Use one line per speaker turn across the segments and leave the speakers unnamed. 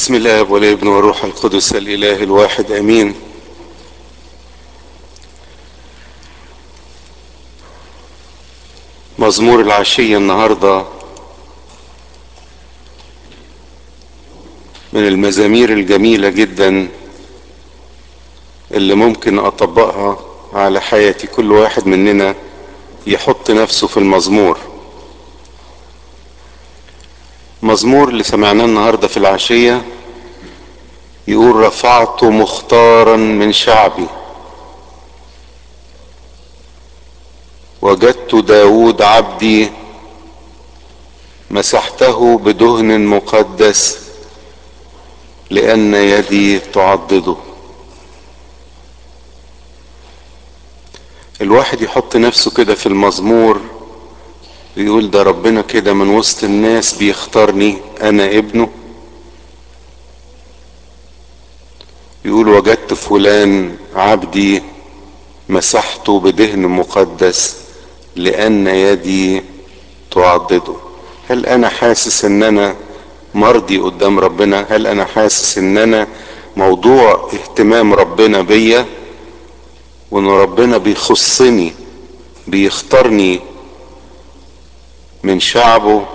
بسم الله والابن والروح القدس الاله الواحد امين مزمور العشية النهاردة من المزامير الجميلة جدا اللي ممكن اطبقها على حياتي كل واحد مننا يحط نفسه في المزمور مزمور اللي سمعناه النهاردة في العشية يقول رفعت مختارا من شعبي وجدت داود عبدي مسحته بدهن مقدس لأن يدي تعضده الواحد يحط نفسه كده في المزمور ويقول ده ربنا كده من وسط الناس بيختارني انا ابنه يقول وجدت فلان عبدي مسحته بدهن مقدس لان يدي تعضده هل انا حاسس ان انا مرضي قدام ربنا هل انا حاسس ان انا موضوع اهتمام ربنا بيا وان ربنا بيخصني بيختارني من شعبه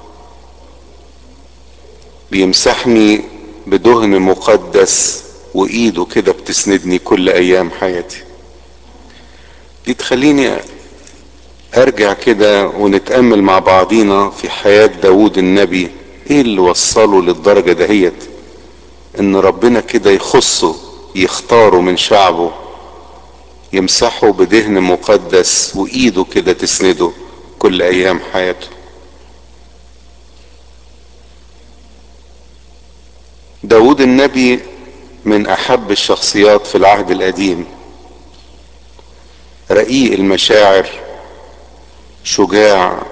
بيمسحني بدهن مقدس وايده كده بتسندني كل ايام حياتي دي تخليني ارجع كده ونتأمل مع بعضينا في حياة داود النبي ايه اللي وصله للدرجة دهيت ان ربنا كده يخصه يختاره من شعبه يمسحه بدهن مقدس وايده كده تسنده كل ايام حياته داود النبي من احب الشخصيات في العهد القديم رقيق المشاعر شجاع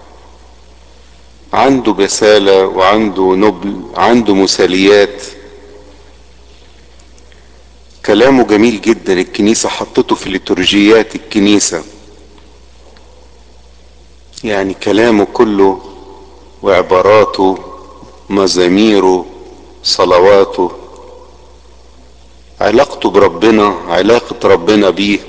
عنده بسالة وعنده نبل عنده مثاليات كلامه جميل جدا الكنيسة حطته في ليتورجيات الكنيسة يعني كلامه كله وعباراته مزاميره صلواته علاقته بربنا علاقة ربنا بيه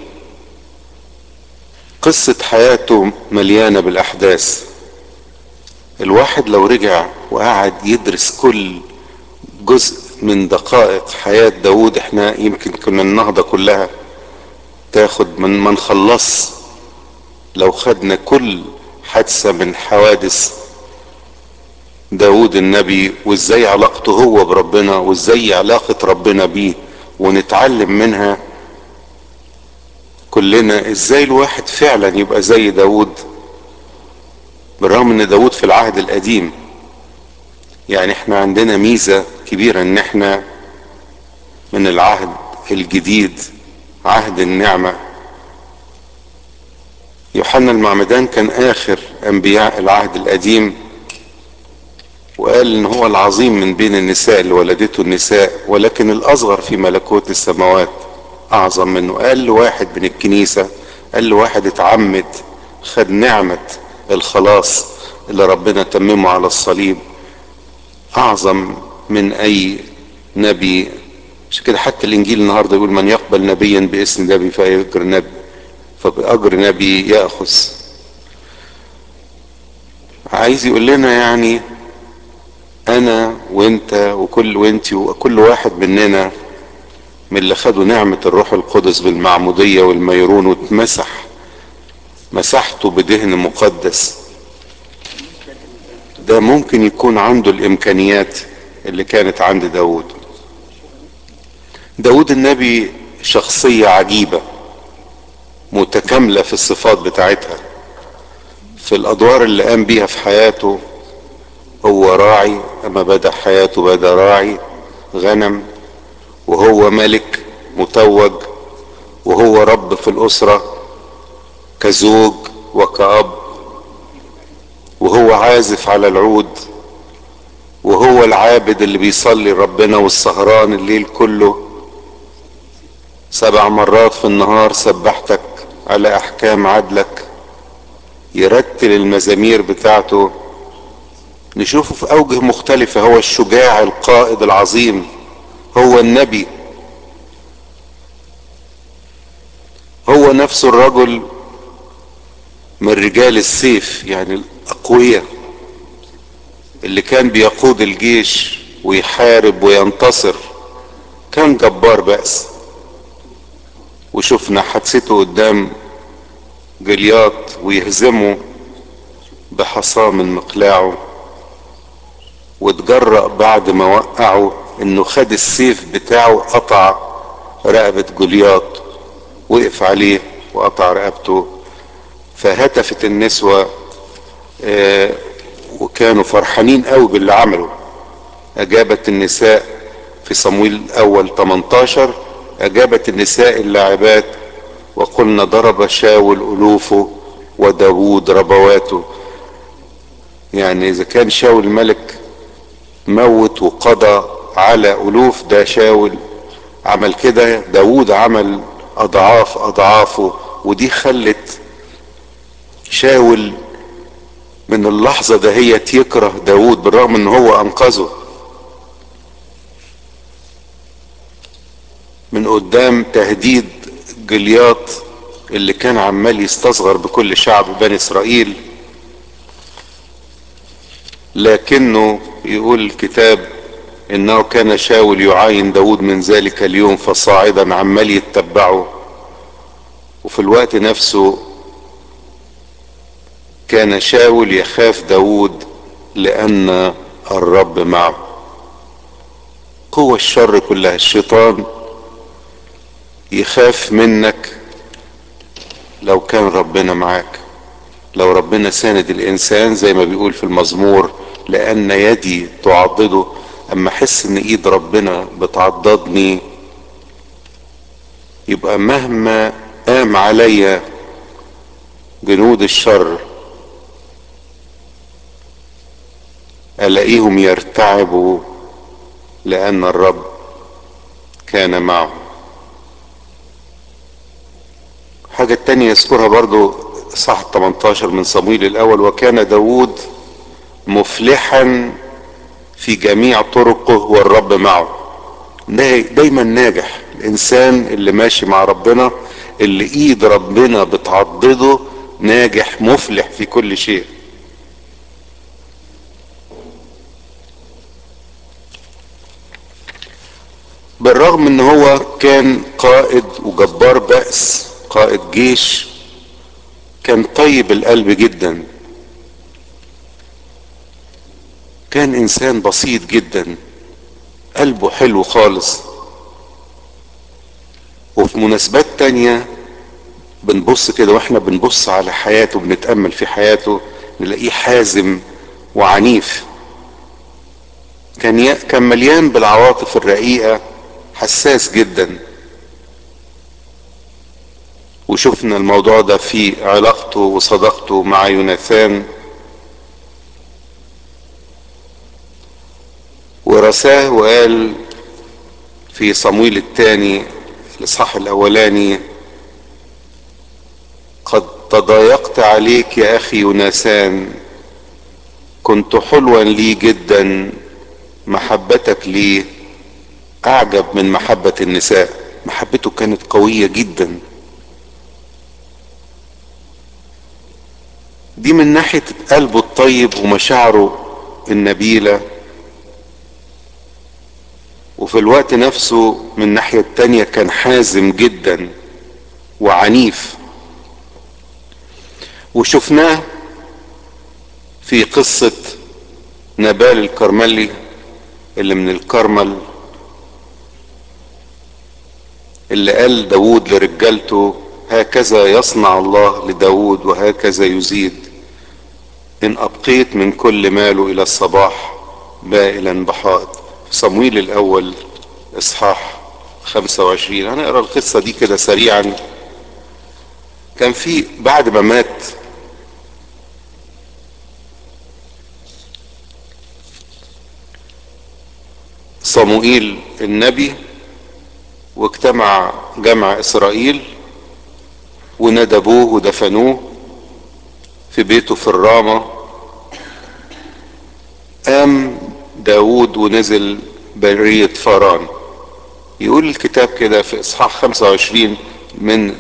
قصة حياته مليانة بالأحداث الواحد لو رجع وقعد يدرس كل جزء من دقائق حياة داود احنا يمكن كنا النهضة كلها تاخد من ما نخلص لو خدنا كل حادثة من حوادث داود النبي وازاي علاقته هو بربنا وازاي علاقة ربنا بيه ونتعلم منها كلنا ازاي الواحد فعلا يبقى زي داود بالرغم ان داود في العهد القديم يعني احنا عندنا ميزة كبيرة ان احنا من العهد الجديد عهد النعمة يوحنا المعمدان كان اخر انبياء العهد القديم وقال ان هو العظيم من بين النساء اللي ولدته النساء ولكن الاصغر في ملكوت السماوات اعظم منه قال له واحد من الكنيسة قال له واحد اتعمد خد نعمة الخلاص اللي ربنا تممه على الصليب اعظم من اي نبي عشان كده حتى الانجيل النهارده يقول من يقبل نبيا باسم نبي فاجر نبي فباجر نبي ياخذ عايز يقول لنا يعني انا وانت وكل وانت وكل واحد مننا من اللي خدوا نعمة الروح القدس بالمعمودية والميرون واتمسح مسحته بدهن مقدس ده ممكن يكون عنده الامكانيات اللي كانت عند داود داود النبي شخصية عجيبة متكاملة في الصفات بتاعتها في الادوار اللي قام بيها في حياته هو راعي اما بدأ حياته بدأ راعي غنم وهو ملك متوج وهو رب في الاسرة كزوج وكأب وهو عازف على العود وهو العابد اللي بيصلي ربنا والسهران الليل كله سبع مرات في النهار سبحتك على احكام عدلك يرتل المزامير بتاعته نشوفه في اوجه مختلفة هو الشجاع القائد العظيم هو النبي هو نفسه الرجل من رجال السيف يعني الاقوياء اللي كان بيقود الجيش ويحارب وينتصر كان جبار بأس وشفنا حادثته قدام جلياط ويهزمه بحصاه من مقلاعه واتجرأ بعد ما وقعه انه خد السيف بتاعه قطع رقبة جلياط وقف عليه وقطع رقبته فهتفت النسوة آه وكانوا فرحانين قوي باللي عمله اجابت النساء في صمويل الاول 18 اجابت النساء اللاعبات وقلنا ضرب شاول الوفه وداوود ربواته يعني اذا كان شاول الملك موت وقضى على الوف ده شاول عمل كده داوود عمل اضعاف اضعافه ودي خلت شاول من اللحظة دهيت يكره داود بالرغم ان هو انقذه من قدام تهديد جلياط اللي كان عمال يستصغر بكل شعب بني اسرائيل لكنه يقول الكتاب انه كان شاول يعاين داود من ذلك اليوم فصاعدا عمال يتبعه وفي الوقت نفسه كان شاول يخاف داود لان الرب معه قوة الشر كلها الشيطان يخاف منك لو كان ربنا معاك لو ربنا ساند الانسان زي ما بيقول في المزمور لان يدي تعضده اما احس ان ايد ربنا بتعضدني يبقى مهما قام عليا جنود الشر الاقيهم يرتعبوا لان الرب كان معهم حاجة تانية يذكرها برضو صح 18 من صمويل الاول وكان داود مفلحا في جميع طرقه والرب معه دايما ناجح الانسان اللي ماشي مع ربنا اللي ايد ربنا بتعضده ناجح مفلح في كل شيء بالرغم ان هو كان قائد وجبار بأس قائد جيش كان طيب القلب جدا كان انسان بسيط جدا قلبه حلو خالص وفي مناسبات تانية بنبص كده واحنا بنبص على حياته بنتأمل في حياته نلاقيه حازم وعنيف كان ي... كان مليان بالعواطف الرقيقة حساس جدا وشفنا الموضوع ده في علاقته وصداقته مع يوناثان ورثاه وقال في صمويل الثاني الاصحاح الاولاني قد تضايقت عليك يا اخي يوناثان كنت حلوا لي جدا محبتك لي اعجب من محبة النساء محبته كانت قوية جدا دي من ناحية قلبه الطيب ومشاعره النبيلة وفي الوقت نفسه من الناحية التانية كان حازم جدا وعنيف وشفناه في قصة نبال الكرملي اللي من الكرمل اللي قال داود لرجالته هكذا يصنع الله لداود وهكذا يزيد ان ابقيت من كل ماله الى الصباح بائلا بحائط في صمويل الاول اصحاح 25 هنقرا القصه دي كده سريعا كان في بعد ما مات صموئيل النبي واجتمع جمع اسرائيل وندبوه ودفنوه في بيته في الرامة قام داود ونزل برية فاران يقول الكتاب كده في اصحاح 25 من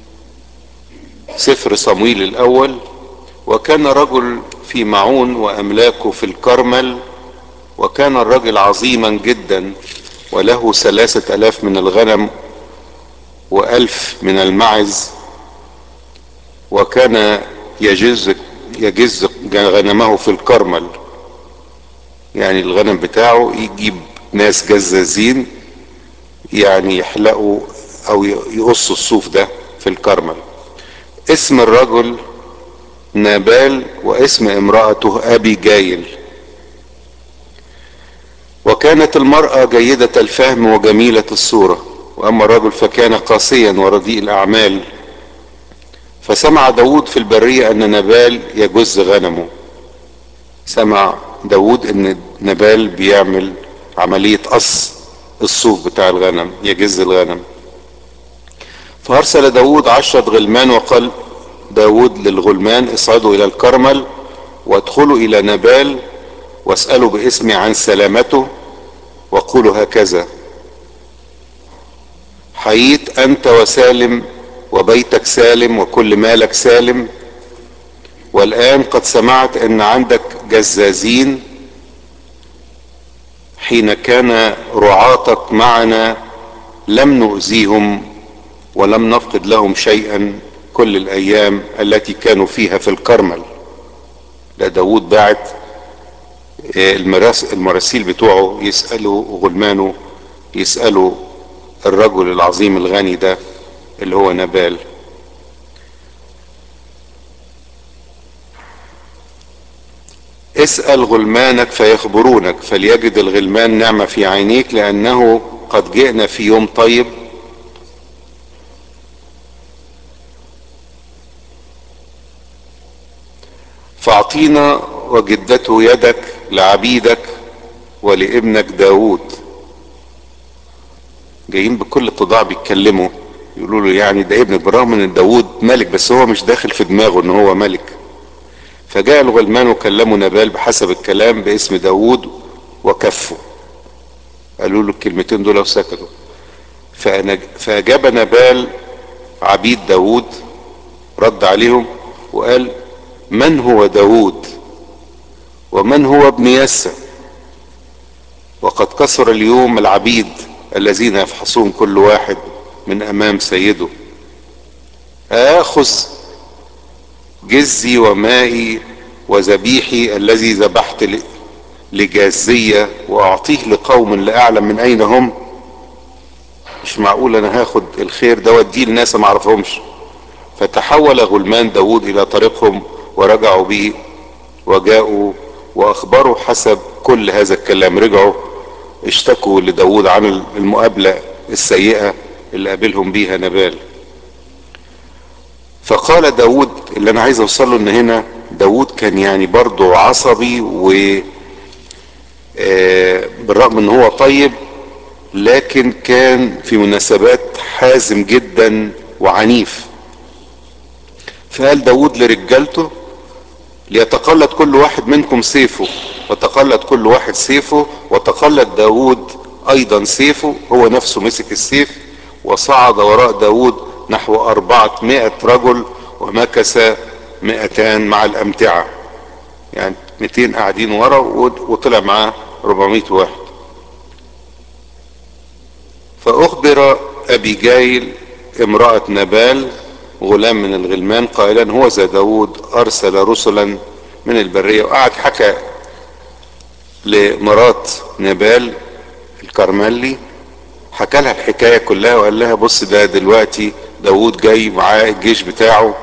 سفر صمويل الاول وكان رجل في معون واملاكه في الكرمل وكان الرجل عظيما جدا وله ثلاثة الاف من الغنم والف من المعز وكان يجز يجز غنمه في الكرمل يعني الغنم بتاعه يجيب ناس جزازين يعني يحلقوا او يقصوا الصوف ده في الكرمل اسم الرجل نابال واسم امرأته ابي جايل وكانت المرأة جيدة الفهم وجميلة الصورة واما الرجل فكان قاسيا ورديء الاعمال فسمع داود في البرية ان نبال يجز غنمه سمع داود ان نبال بيعمل عملية قص الصوف بتاع الغنم يجز الغنم فارسل داود عشرة غلمان وقال داود للغلمان اصعدوا الى الكرمل وادخلوا الى نبال واسألوا باسمي عن سلامته وقولوا هكذا حييت انت وسالم وبيتك سالم وكل مالك سالم والان قد سمعت ان عندك جزازين حين كان رعاتك معنا لم نؤذيهم ولم نفقد لهم شيئا كل الايام التي كانوا فيها في الكرمل ده داود باعت المراسيل بتوعه يسألوا غلمانه يسألوا الرجل العظيم الغني ده اللي هو نبال اسأل غلمانك فيخبرونك فليجد الغلمان نعمة في عينيك لأنه قد جئنا في يوم طيب فاعطينا وجدته يدك لعبيدك ولابنك داود جايين بكل اتضاع بيتكلموا يقولوا له يعني ده ابنك بالرغم ان داود ملك بس هو مش داخل في دماغه ان هو ملك فجاء الغلمان وكلموا نبال بحسب الكلام باسم داود وكفوا قالوا له الكلمتين دول وسكتوا فاجاب نبال عبيد داود رد عليهم وقال من هو داود ومن هو ابن يسى وقد كسر اليوم العبيد الذين يفحصون كل واحد من امام سيده اخذ جزي ومائي وذبيحي الذي ذبحت لجازية واعطيه لقوم لا اعلم من اين هم مش معقول انا هاخد الخير ده واديه لناس ما اعرفهمش فتحول غلمان داود الى طريقهم ورجعوا به وجاءوا واخبروا حسب كل هذا الكلام رجعوا اشتكوا لداود عن المقابلة السيئة اللي قابلهم بيها نبال فقال داود اللي انا عايز اوصل له ان هنا داود كان يعني برضه عصبي و بالرغم ان هو طيب لكن كان في مناسبات حازم جدا وعنيف فقال داود لرجالته ليتقلد كل واحد منكم سيفه وتقلد كل واحد سيفه وتقلد داود ايضا سيفه هو نفسه مسك السيف وصعد وراء داود نحو أربعة مائة رجل ومكث مئتان مع الأمتعة يعني 200 قاعدين ورا وطلع معاه 400 واحد فأخبر أبي جايل امرأة نبال غلام من الغلمان قائلا هو ذا داود أرسل رسلا من البرية وقعد حكى لمرات نبال الكرملي حكى لها الحكاية كلها وقال لها بص ده دلوقتي داود جاي معاه الجيش بتاعه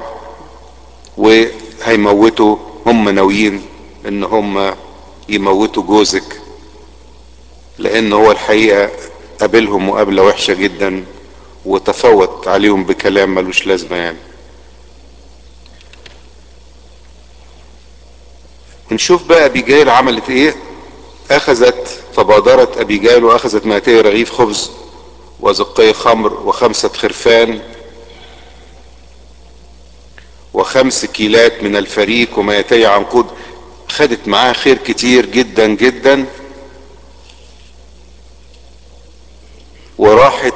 وهيموتوا هم ناويين ان هم يموتوا جوزك لان هو الحقيقة قابلهم مقابلة وحشة جدا وتفوت عليهم بكلام ملوش لازمة يعني نشوف بقى ابيجايل عملت ايه اخذت فبادرت ابيجايل واخذت مائتي رغيف خبز وزقي خمر وخمسة خرفان وخمس كيلات من الفريك ومائتي عنقود خدت معاه خير كتير جدا جدا وراحت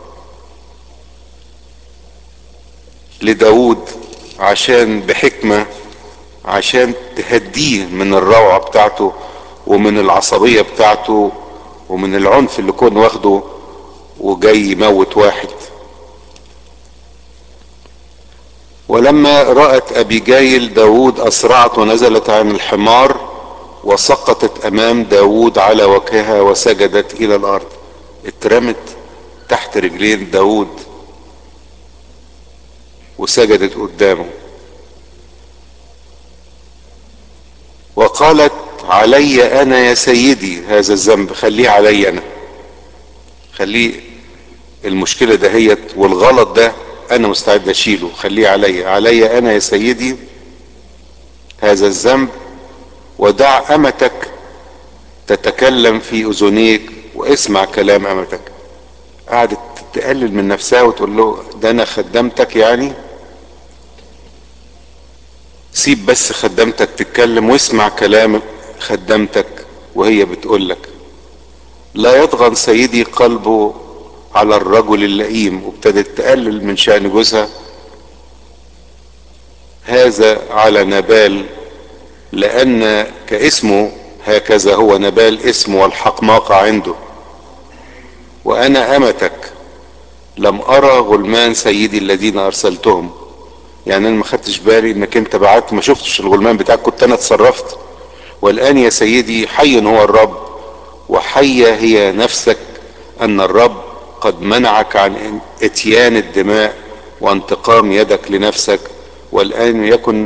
لداود عشان بحكمة عشان تهديه من الروعة بتاعته ومن العصبية بتاعته ومن العنف اللي كان واخده وجاي يموت واحد ولما رأت أبيجايل داود أسرعت ونزلت عن الحمار وسقطت أمام داود على وجهها وسجدت إلى الأرض اترمت تحت رجلين داود وسجدت قدامه وقالت علي انا يا سيدي هذا الذنب خليه علي انا خليه المشكلة دهيت والغلط ده انا مستعد اشيله خليه علي علي انا يا سيدي هذا الذنب ودع امتك تتكلم في اذنيك واسمع كلام امتك قعدت تقلل من نفسها وتقول له ده انا خدمتك يعني سيب بس خدمتك تتكلم واسمع كلام خدمتك وهي بتقول لك لا يطغن سيدي قلبه على الرجل اللئيم وابتدت تقلل من شأن جوزها هذا على نبال لأن كاسمه هكذا هو نبال اسمه والحقماقة عنده وأنا أمتك لم أرى غلمان سيدي الذين أرسلتهم يعني أنا ما خدتش بالي إنك أنت بعت ما شفتش الغلمان بتاعك كنت أنا اتصرفت والآن يا سيدي حي هو الرب وحية هي نفسك أن الرب قد منعك عن اتيان الدماء وانتقام يدك لنفسك والآن يكن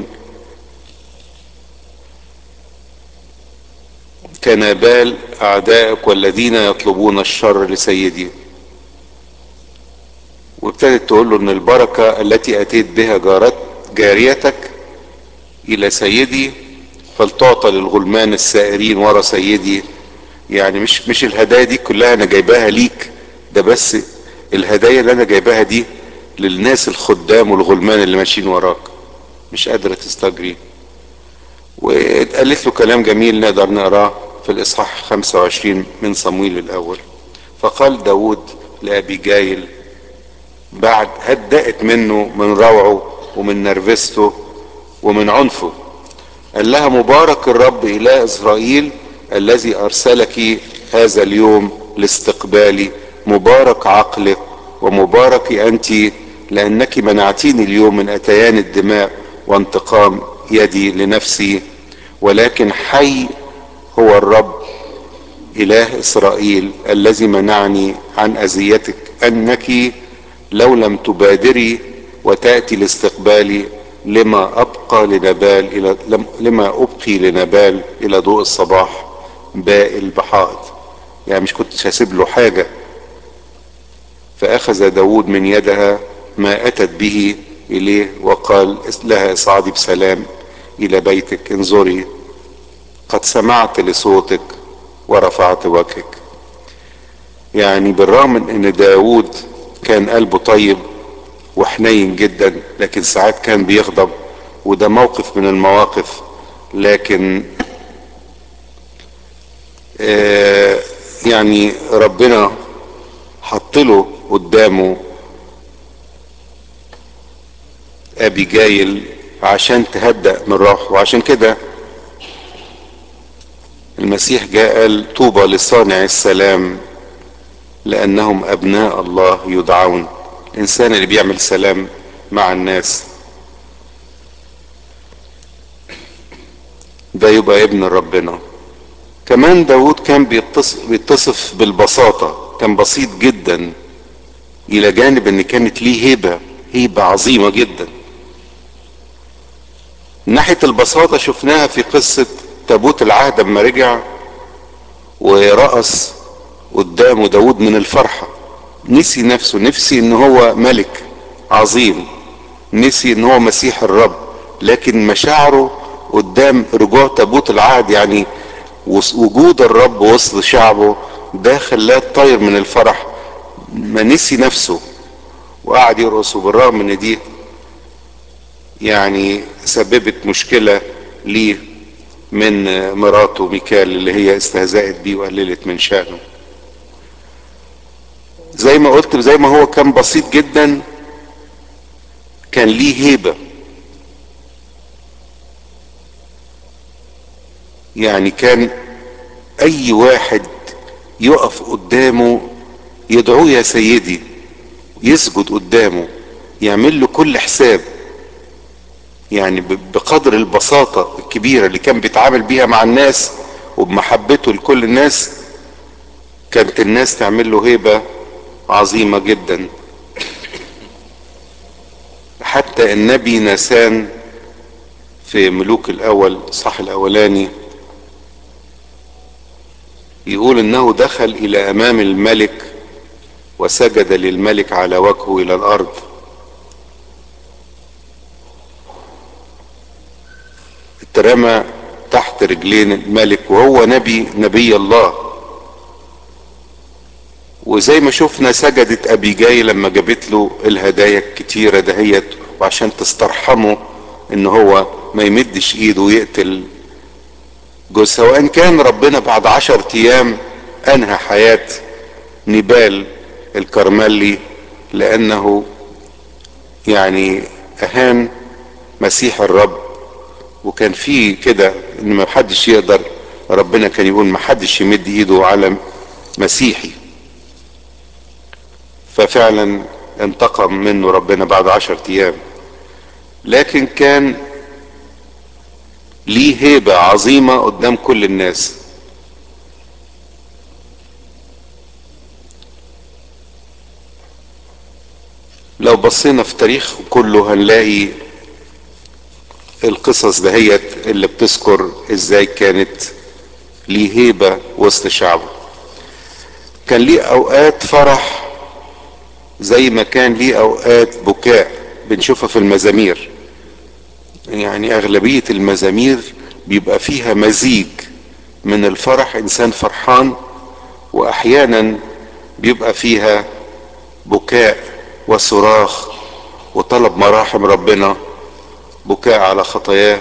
كنبال أعدائك والذين يطلبون الشر لسيدي وابتدت تقول له ان البركة التي اتيت بها جارت جاريتك الى سيدي فلتعطى للغلمان السائرين ورا سيدي يعني مش مش الهدايا دي كلها انا جايباها ليك ده بس الهدايا اللي انا جايباها دي للناس الخدام والغلمان اللي ماشيين وراك مش قادرة تستجري وقالت له كلام جميل نقدر نقراه في الاصحاح 25 من صمويل الاول فقال داود لابي جايل بعد هدأت منه من روعه ومن نرفزته ومن عنفه قال لها مبارك الرب إله إسرائيل الذي أرسلك هذا اليوم لاستقبالي مبارك عقلك ومبارك أنت لأنك منعتيني اليوم من أتيان الدماء وانتقام يدي لنفسي ولكن حي هو الرب إله إسرائيل الذي منعني عن أذيتك أنك لو لم تبادري وتأتي لاستقبالي لما أبقى لنبال إلى لما أبقي لنبال إلى ضوء الصباح باقي البحائط يعني مش كنت هسيب له حاجة فأخذ داود من يدها ما أتت به إليه وقال لها اصعدي بسلام إلى بيتك انظري قد سمعت لصوتك ورفعت وجهك يعني بالرغم من ان داود كان قلبه طيب وحنين جدا لكن ساعات كان بيغضب وده موقف من المواقف لكن آه يعني ربنا حط له قدامه ابي جايل عشان تهدأ من روحه وعشان كده المسيح جاء قال طوبى لصانع السلام لانهم ابناء الله يدعون الانسان اللي بيعمل سلام مع الناس ده يبقى ابن ربنا كمان داود كان بيتصف, بيتصف بالبساطة كان بسيط جدا الى جانب ان كانت ليه هيبة هيبة عظيمة جدا من ناحية البساطة شفناها في قصة تابوت العهد اما رجع ورقص قدامه داود من الفرحة نسي نفسه نفسي ان هو ملك عظيم نسي ان هو مسيح الرب لكن مشاعره قدام رجوع تابوت العهد يعني وجود الرب وسط شعبه ده خلاه طاير من الفرح ما نسي نفسه وقعد يرقص وبالرغم ان دي يعني سببت مشكلة ليه من مراته ميكال اللي هي استهزأت بيه وقللت من شأنه زي ما قلت زي ما هو كان بسيط جدا كان ليه هيبة يعني كان اي واحد يقف قدامه يدعوه يا سيدي يسجد قدامه يعمل له كل حساب يعني بقدر البساطة الكبيرة اللي كان بيتعامل بيها مع الناس وبمحبته لكل الناس كانت الناس تعمل له هيبة عظيمة جدا حتى النبي ناسان في ملوك الاول صح الاولاني يقول انه دخل الى امام الملك وسجد للملك على وجهه الى الارض اترمى تحت رجلين الملك وهو نبي نبي الله وزي ما شفنا سجدت ابيجاي لما جابت له الهدايا الكتيرة دهيت وعشان تسترحمه ان هو ما يمدش ايده ويقتل جوزها وان كان ربنا بعد عشر ايام انهى حياة نبال الكرملي لانه يعني اهان مسيح الرب وكان في كده ان ما حدش يقدر ربنا كان يقول ما حدش يمد ايده على مسيحي ففعلا انتقم منه ربنا بعد عشر ايام لكن كان ليه هيبة عظيمة قدام كل الناس لو بصينا في تاريخ كله هنلاقي القصص دهيت اللي بتذكر ازاي كانت ليه هيبة وسط شعبه كان ليه اوقات فرح زي ما كان ليه اوقات بكاء بنشوفها في المزامير يعني اغلبية المزامير بيبقى فيها مزيج من الفرح انسان فرحان واحيانا بيبقى فيها بكاء وصراخ وطلب مراحم ربنا بكاء على خطاياه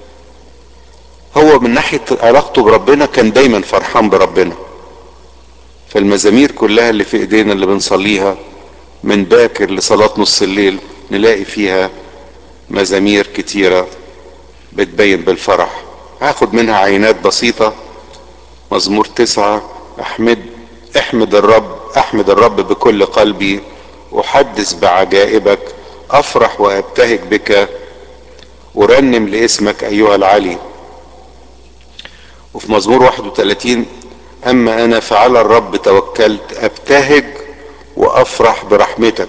هو من ناحية علاقته بربنا كان دايما فرحان بربنا فالمزامير كلها اللي في ايدينا اللي بنصليها من باكر لصلاة نص الليل نلاقي فيها مزامير كتيرة بتبين بالفرح هاخد منها عينات بسيطة مزمور تسعة احمد احمد الرب احمد الرب بكل قلبي احدث بعجائبك افرح وابتهج بك ارنم لاسمك ايها العلي وفي مزمور 31 اما انا فعلى الرب توكلت ابتهج وافرح برحمتك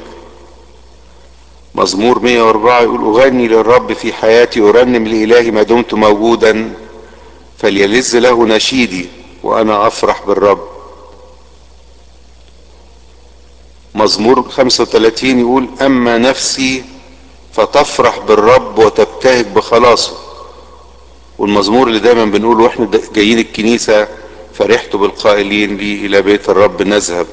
مزمور 104 يقول اغني للرب في حياتي ارنم لالهي ما دمت موجودا فليلز له نشيدي وانا افرح بالرب مزمور 35 يقول اما نفسي فتفرح بالرب وتبتهج بخلاصه والمزمور اللي دايما بنقول واحنا جايين الكنيسة فرحت بالقائلين لي الى بيت الرب نذهب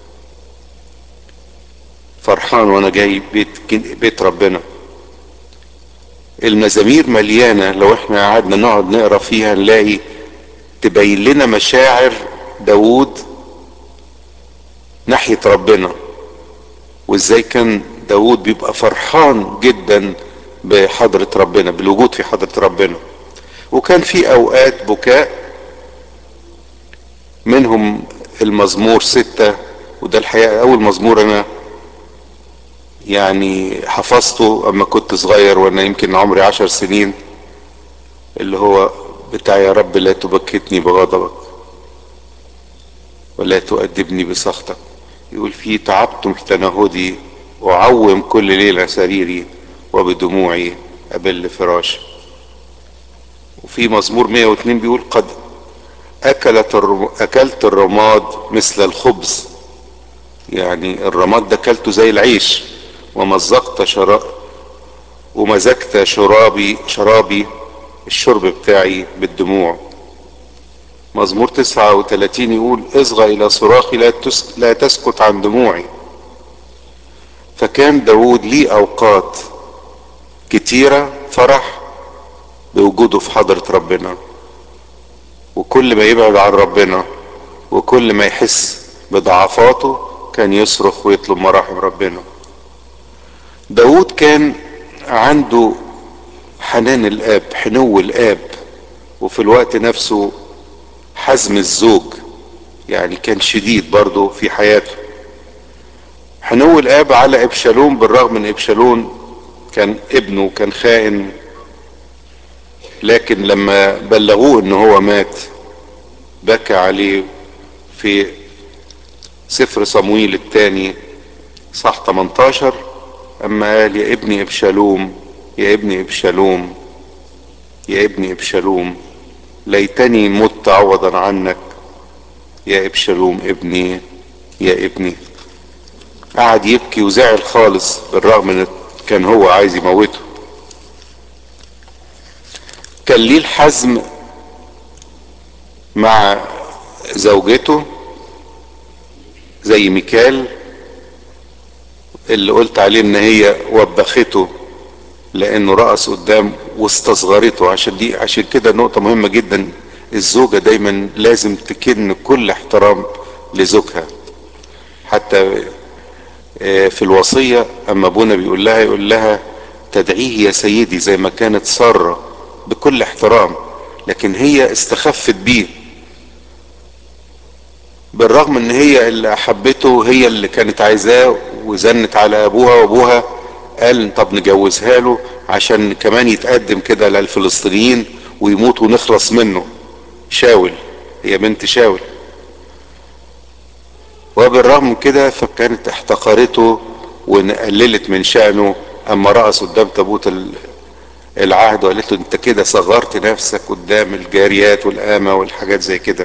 فرحان وانا جاي بيت بيت ربنا المزامير مليانه لو احنا قعدنا نقعد نقرا فيها نلاقي تبين لنا مشاعر داوود ناحيه ربنا وازاي كان داوود بيبقى فرحان جدا بحضرة ربنا بالوجود في حضرة ربنا وكان في اوقات بكاء منهم المزمور ستة وده الحقيقة اول مزمور انا يعني حفظته اما كنت صغير وانا يمكن عمري عشر سنين اللي هو بتاع يا رب لا تبكتني بغضبك ولا تؤدبني بسخطك يقول فيه تعبت في تنهدي اعوم كل ليلة سريري وبدموعي ابل فراشي وفي مزمور 102 بيقول قد اكلت الرم... اكلت الرماد مثل الخبز يعني الرماد ده اكلته زي العيش ومزقت شراب ومزجت شرابي شرابي الشرب بتاعي بالدموع مزمور 39 يقول اصغى الى صراخي لا, تس... لا تسكت عن دموعي فكان داود ليه اوقات كتيرة فرح بوجوده في حضرة ربنا وكل ما يبعد عن ربنا وكل ما يحس بضعفاته كان يصرخ ويطلب مراحم ربنا داود كان عنده حنان الاب حنو الاب وفي الوقت نفسه حزم الزوج يعني كان شديد برضه في حياته حنو الاب على ابشالوم بالرغم من ابشالوم كان ابنه كان خائن لكن لما بلغوه ان هو مات بكى عليه في سفر صمويل الثاني صح 18 اما قال يا ابني ابشالوم يا ابني ابشالوم يا ابني ابشالوم ليتني مت عوضا عنك يا ابشالوم ابني يا ابني قعد يبكي وزعل خالص بالرغم ان كان هو عايز يموته كان ليه الحزم مع زوجته زي ميكال اللي قلت عليه ان هي وبخته لانه رقص قدام واستصغرته عشان دي عشان كده نقطة مهمة جدا الزوجة دايما لازم تكن كل احترام لزوجها حتى في الوصية اما ابونا بيقول لها يقول لها تدعيه يا سيدي زي ما كانت سارة بكل احترام لكن هي استخفت بيه بالرغم ان هي اللي احبته هي اللي كانت عايزاه وزنت على ابوها وابوها قال طب نجوزها له عشان كمان يتقدم كده للفلسطينيين ويموت ونخلص منه شاول هي بنت شاول وبالرغم من كده فكانت احتقرته وقللت من شأنه اما رقص قدام تابوت العهد وقالت له انت كده صغرت نفسك قدام الجاريات والآمة والحاجات زي كده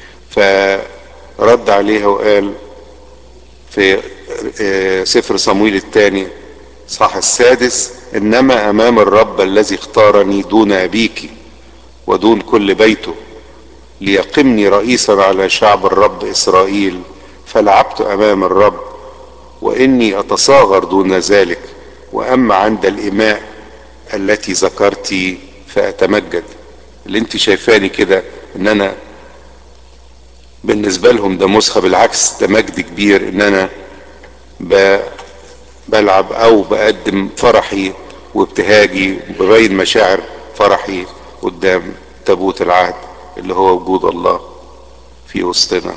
فرد عليها وقال في سفر صمويل الثاني صح السادس انما امام الرب الذي اختارني دون ابيك ودون كل بيته ليقمني رئيسا على شعب الرب اسرائيل فلعبت امام الرب واني اتصاغر دون ذلك واما عند الاماء التي ذكرتي فاتمجد اللي انت شايفاني كده ان انا بالنسبة لهم ده مسخة بالعكس ده مجد كبير ان انا ب... بلعب او بقدم فرحي وابتهاجي وببين مشاعر فرحي قدام تابوت العهد اللي هو وجود الله في وسطنا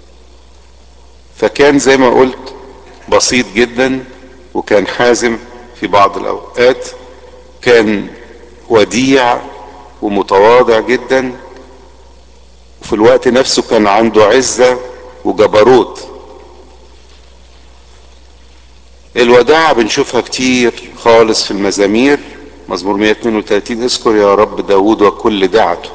فكان زي ما قلت بسيط جدا وكان حازم في بعض الاوقات كان وديع ومتواضع جدا وفي الوقت نفسه كان عنده عزة وجبروت الوداعة بنشوفها كتير خالص في المزامير مزمور 132 اذكر يا رب داود وكل دعته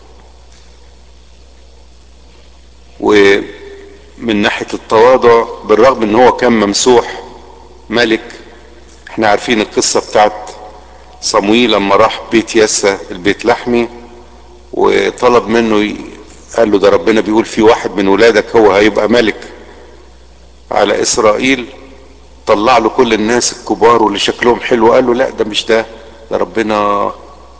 ومن ناحية التواضع بالرغم ان هو كان ممسوح ملك احنا عارفين القصة بتاعت صمويل لما راح بيت يسى البيت لحمي وطلب منه ي... قال له ده ربنا بيقول في واحد من ولادك هو هيبقى ملك على اسرائيل طلع له كل الناس الكبار واللي شكلهم حلو قال له لا ده مش ده ده ربنا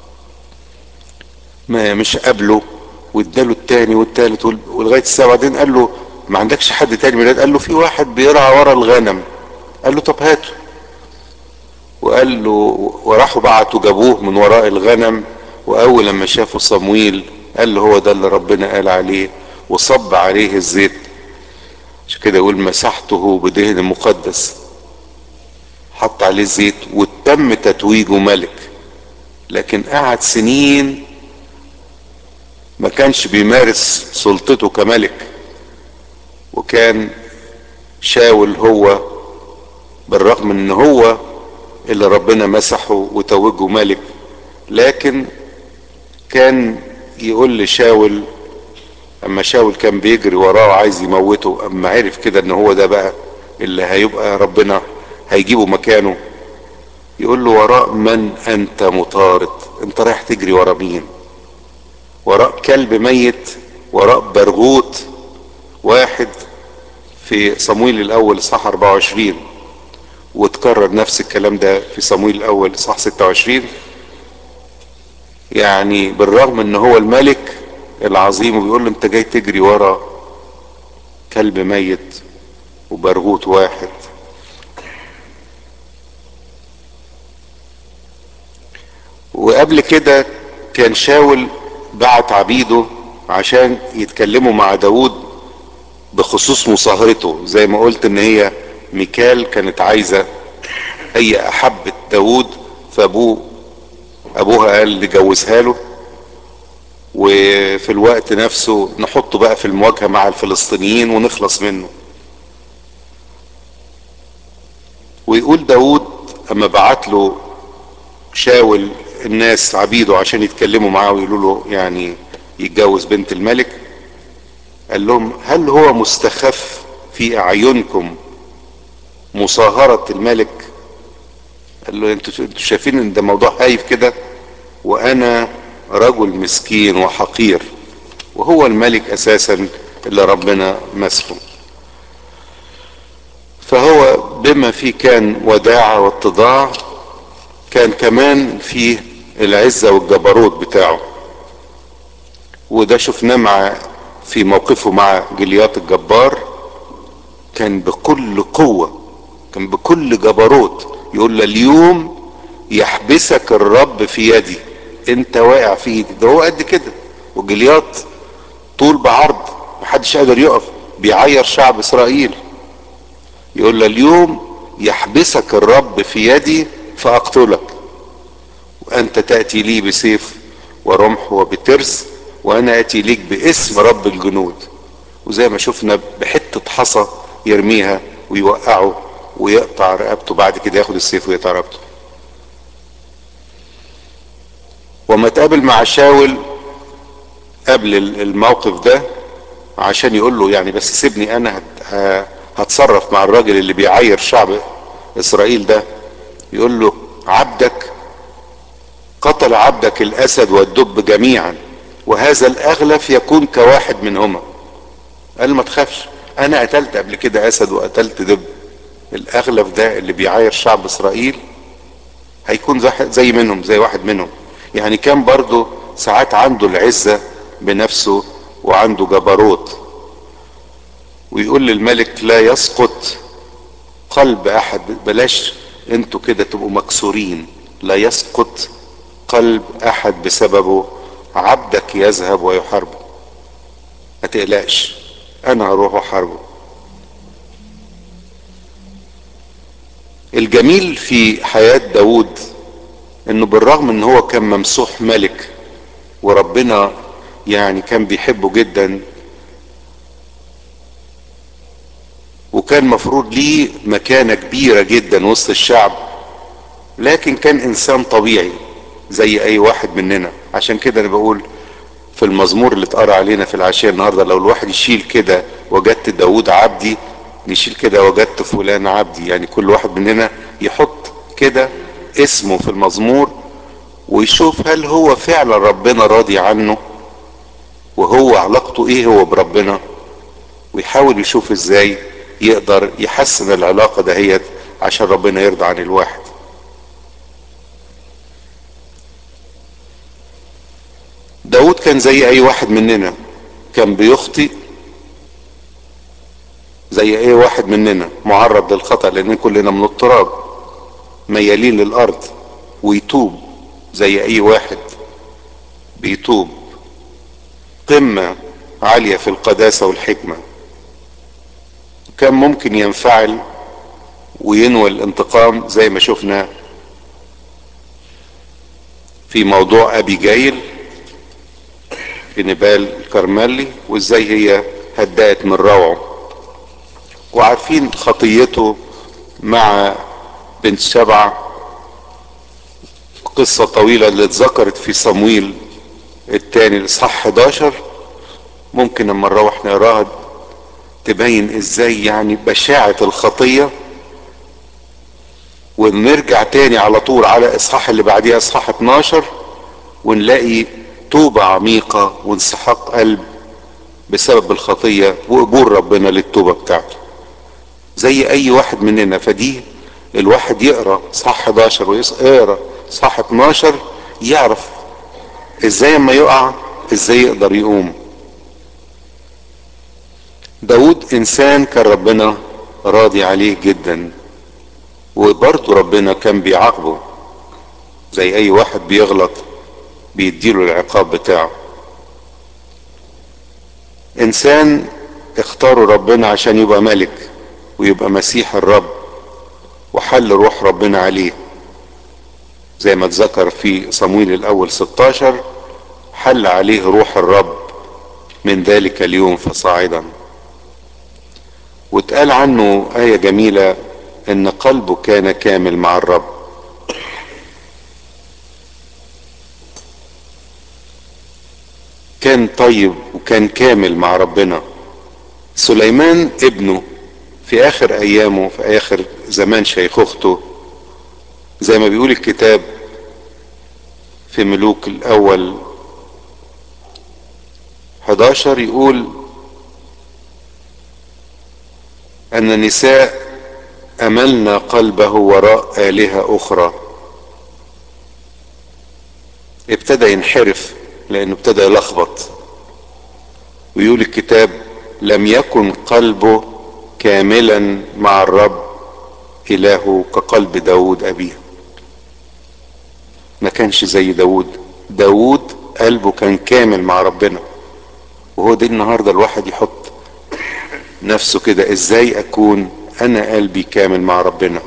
ما مش قابله واداله التاني والتالت ولغايه الساعه بعدين قال له ما عندكش حد تاني من قال له في واحد بيرعى ورا الغنم قال له طب هاته وقال له وراحوا بعتوا جابوه من وراء الغنم واول لما شافوا صمويل قال له هو ده اللي ربنا قال عليه وصب عليه الزيت عشان كده يقول مسحته بدهن مقدس حط عليه الزيت وتم تتويجه ملك لكن قعد سنين ما كانش بيمارس سلطته كملك وكان شاول هو بالرغم ان هو اللي ربنا مسحه وتوجه ملك لكن كان يقول لشاول اما شاول كان بيجري وراه وعايز يموته اما عرف كده ان هو ده بقى اللي هيبقى ربنا هيجيبه مكانه يقول له وراء من انت مطارد انت رايح تجري ورا مين وراء كلب ميت وراء برغوت واحد في صمويل الاول صح 24 وتكرر نفس الكلام ده في صمويل الاول صح 26 يعني بالرغم ان هو الملك العظيم وبيقول له انت جاي تجري ورا كلب ميت وبرغوت واحد وقبل كده كان شاول بعت عبيده عشان يتكلموا مع داود بخصوص مصاهرته زي ما قلت ان هي ميكال كانت عايزة هي احبت داود فابوه ابوها قال نجوزها له وفي الوقت نفسه نحطه بقى في المواجهة مع الفلسطينيين ونخلص منه ويقول داود اما بعت له شاول الناس عبيده عشان يتكلموا معاه ويقولوا له يعني يتجوز بنت الملك قال لهم هل هو مستخف في اعينكم مصاهرة الملك قال له انتوا انتوا شايفين ان ده موضوع هايف كده وانا رجل مسكين وحقير وهو الملك اساسا اللي ربنا مسحه فهو بما فيه كان وداعة واتضاع كان كمان فيه العزة والجبروت بتاعه وده شفناه مع في موقفه مع جليات الجبار كان بكل قوة كان بكل جبروت يقول له اليوم يحبسك الرب في يدي انت واقع في ايدي ده هو قد كده وجليات طول بعرض محدش قادر يقف بيعير شعب اسرائيل يقول له اليوم يحبسك الرب في يدي فاقتلك وانت تاتي لي بسيف ورمح وبترس وانا اتي ليك باسم رب الجنود وزي ما شفنا بحته حصى يرميها ويوقعه ويقطع رقبته بعد كده ياخد السيف ويقطع رقبته وما تقابل مع شاول قبل الموقف ده عشان يقول له يعني بس سيبني انا هتصرف مع الراجل اللي بيعاير شعب اسرائيل ده يقول له عبدك قتل عبدك الاسد والدب جميعا وهذا الاغلف يكون كواحد منهما قال ما تخافش انا قتلت قبل كده اسد وقتلت دب الاغلف ده اللي بيعاير شعب اسرائيل هيكون زي منهم زي واحد منهم يعني كان برضه ساعات عنده العزة بنفسه وعنده جبروت ويقول للملك لا يسقط قلب احد بلاش انتوا كده تبقوا مكسورين لا يسقط قلب احد بسببه عبدك يذهب ويحاربه ما تقلقش انا هروح احاربه الجميل في حياة داود انه بالرغم ان هو كان ممسوح ملك وربنا يعني كان بيحبه جدا وكان مفروض ليه مكانة كبيرة جدا وسط الشعب لكن كان انسان طبيعي زي اي واحد مننا عشان كده انا بقول في المزمور اللي اتقرا علينا في العشاء النهارده لو الواحد يشيل كده وجدت داود عبدي نشيل كده وجدت فلان عبدي يعني كل واحد مننا يحط كده اسمه في المزمور ويشوف هل هو فعلا ربنا راضي عنه وهو علاقته ايه هو بربنا ويحاول يشوف ازاي يقدر يحسن العلاقة دهيت عشان ربنا يرضى عن الواحد داود كان زي اي واحد مننا كان بيخطئ زي اي واحد مننا معرض للخطأ لان كلنا من التراب ميالين للارض ويتوب زي اي واحد بيتوب قمة عالية في القداسة والحكمة كان ممكن ينفعل وينوي الانتقام زي ما شفنا في موضوع ابي جايل في نبال الكرملي وازاي هي هدأت من روعه وعارفين خطيته مع بنت سبعة قصة طويلة اللي اتذكرت في صمويل الثاني الاصحاح 11 ممكن لما نروح نقراها تبين ازاي يعني بشاعة الخطية ونرجع تاني على طول على اصحاح اللي بعديها اصحاح 12 ونلاقي توبة عميقة وانسحاق قلب بسبب الخطية وقبول ربنا للتوبة بتاعته زي اي واحد مننا فدي الواحد يقرا صح 11 ويقرا صح 12 يعرف ازاي اما يقع ازاي يقدر يقوم داود انسان كان ربنا راضي عليه جدا وبرضه ربنا كان بيعاقبه زي اي واحد بيغلط بيديله العقاب بتاعه انسان اختاروا ربنا عشان يبقى ملك ويبقى مسيح الرب وحل روح ربنا عليه زي ما اتذكر في صمويل الاول 16 حل عليه روح الرب من ذلك اليوم فصاعدا واتقال عنه آية جميلة ان قلبه كان كامل مع الرب كان طيب وكان كامل مع ربنا سليمان ابنه في اخر ايامه في اخر زمان شيخوخته زي ما بيقول الكتاب في ملوك الاول 11 يقول ان نساء املنا قلبه وراء الهه اخرى ابتدى ينحرف لانه ابتدى يلخبط ويقول الكتاب لم يكن قلبه كاملا مع الرب إلهه كقلب داود أبيه ما كانش زي داود داود قلبه كان كامل مع ربنا وهو دي النهاردة الواحد يحط نفسه كده ازاي اكون انا قلبي كامل مع ربنا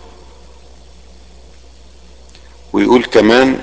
ويقول كمان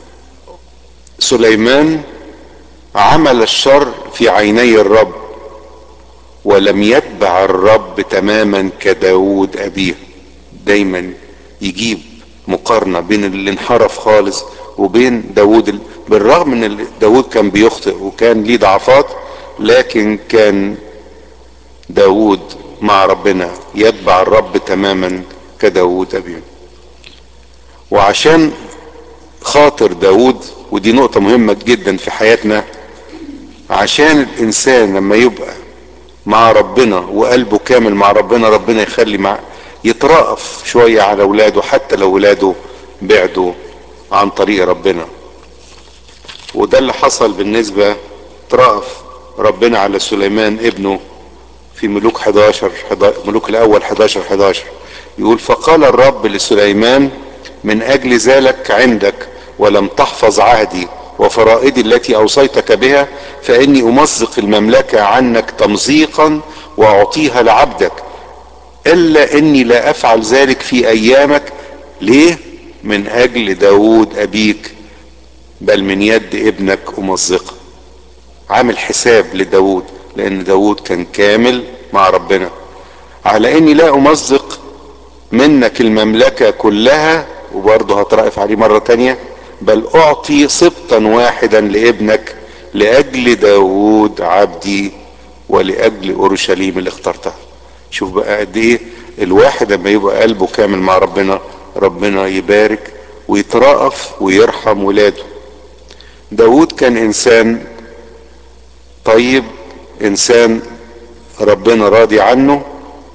سليمان عمل الشر في عيني الرب ولم يتبع الرب تماما كداود أبيه دايما يجيب مقارنة بين اللي انحرف خالص وبين داود بالرغم ان داود كان بيخطئ وكان ليه ضعفات لكن كان داود مع ربنا يتبع الرب تماما كداود أبيه وعشان خاطر داود ودي نقطة مهمة جدا في حياتنا عشان الإنسان لما يبقى مع ربنا وقلبه كامل مع ربنا ربنا يخلي مع يترأف شوية على اولاده حتى لو اولاده بعدوا عن طريق ربنا وده اللي حصل بالنسبة ترأف ربنا على سليمان ابنه في ملوك 11 ملوك الاول 11 11 يقول فقال الرب لسليمان من اجل ذلك عندك ولم تحفظ عهدي وفرائدي التي اوصيتك بها فاني امزق المملكه عنك تمزيقا واعطيها لعبدك الا اني لا افعل ذلك في ايامك ليه من اجل داود ابيك بل من يد ابنك امزقه عامل حساب لداود لان داود كان كامل مع ربنا على اني لا امزق منك المملكة كلها وبرضه هترأف عليه مرة تانية بل اعطي سبطا واحدا لابنك لاجل داود عبدي ولاجل اورشليم اللي اخترتها شوف بقى قد ايه الواحد لما يبقى قلبه كامل مع ربنا ربنا يبارك ويترأف ويرحم ولاده داود كان انسان طيب انسان ربنا راضي عنه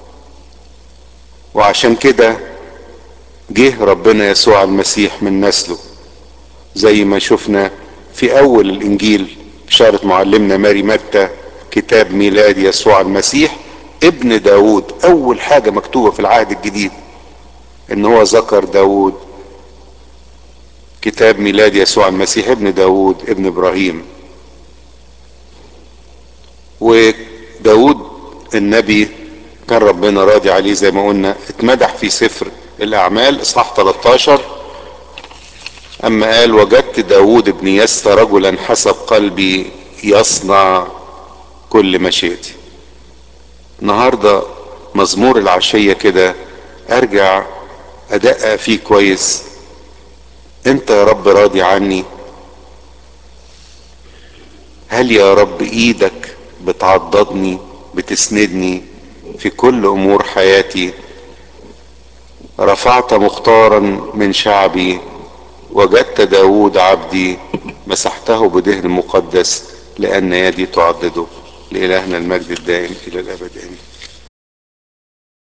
وعشان كده جه ربنا يسوع المسيح من نسله زي ما شفنا في اول الانجيل بشارة معلمنا ماري متى كتاب ميلاد يسوع المسيح ابن داود اول حاجة مكتوبة في العهد الجديد ان هو ذكر داود كتاب ميلاد يسوع المسيح ابن داود ابن ابراهيم وداود النبي كان ربنا راضي عليه زي ما قلنا اتمدح في سفر الاعمال اصحاح 13 اما قال وجدت داود ابن يسى رجلا حسب قلبي يصنع كل مشيئتي النهاردة مزمور العشية كده ارجع ادقق فيه كويس انت يا رب راضي عني هل يا رب ايدك بتعضدني بتسندني في كل امور حياتي رفعت مختارا من شعبي وجدت داود عبدي مسحته بدهن مقدس لان يدي تعضده لالهنا المجد الدائم الى الابد امين